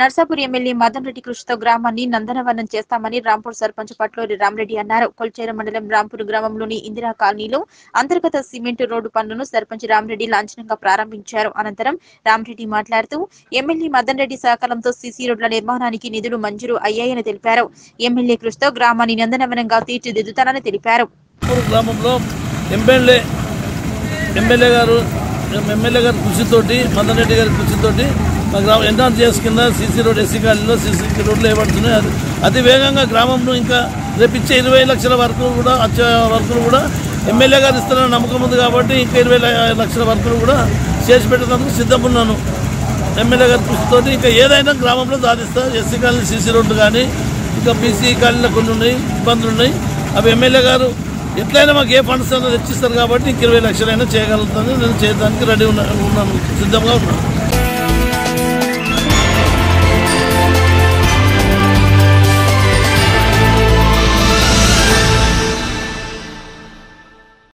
Narsapur MLA Madan Reddy కృషితో గ్రామాన్ని నందనవనం చేస్తామని రాంపూర్ సర్పంచ్ పట్లూరి రామరెడ్డి అన్నారు కొల్చేర మండలం రాంపూర్ గ్రామంలోని ఇందిరా కాలనీలో అంతర్గత సిమెంట్ రోడ్డు పనులను సర్పంచ్ రామరెడ్డి లాంఛనంగా ప్రారంభించారు అనంతరం రామరెడ్డి మాట్లాడుతూ ఎమ్మెల్యే మదన్ రెడ్డి సహకారంతో సీసీ రోడ్ల నిర్మాణానికి నిధులు మంజూరు అయ్యాయని తెలిపారు ఎమ్మెల్యే కృషితో గ్రామాన్ని నందనవనంగా తీర్చిదిద్దుతానని తెలిపారు రాంపూర్ గ్రామంలో ఎమ్మెల్యే ఎమ్మెల్యే గారు ఎమ్మెల్యే గారి కృషితోటి మదన్ రెడ్డి గారి కృషితోటి మా గ్రామం ఎన్ఆర్ చేస్ కింద సీసీ రోడ్ ఎస్సీ కాలనీలో సీసీ రోడ్లు వేయబడుతున్నాయి అది అతి వేగంగా గ్రామంలో ఇంకా రేపు ఇచ్చే ఇరవై లక్షల వర్కులు కూడా వచ్చే వర్కులు కూడా ఎమ్మెల్యే గారు ఇస్తారని నమ్మకం ఉంది కాబట్టి ఇంకా ఇరవై ల- లక్షల వర్కులు కూడా చేసి పెట్టేందుకు సిద్ధంగా ఉన్నాను ఎమ్మెల్యే గారి కృషితోటి ఇంకా ఏదైనా గ్రామంలో సాధిస్తా ఎస్సీ కాలనీ సీసీ రోడ్డు కానీ ఇంకా బీసీ కాలనీలో కొన్ని ఉన్నాయి ఇబ్బందులు ఉన్నాయి అవి ఎమ్మెల్యే గారు ఎట్లయినా మాకు ఏ ఫండ్స్ అయినా తెచ్చిస్తారు కాబట్టి ఇంక ఇరవై లక్షలైనా చేయగలుగుతాను నేను చేయడానికి రెడీ ఉన్నా ఉన్నాను సిద్ధంగా ఉన్నాను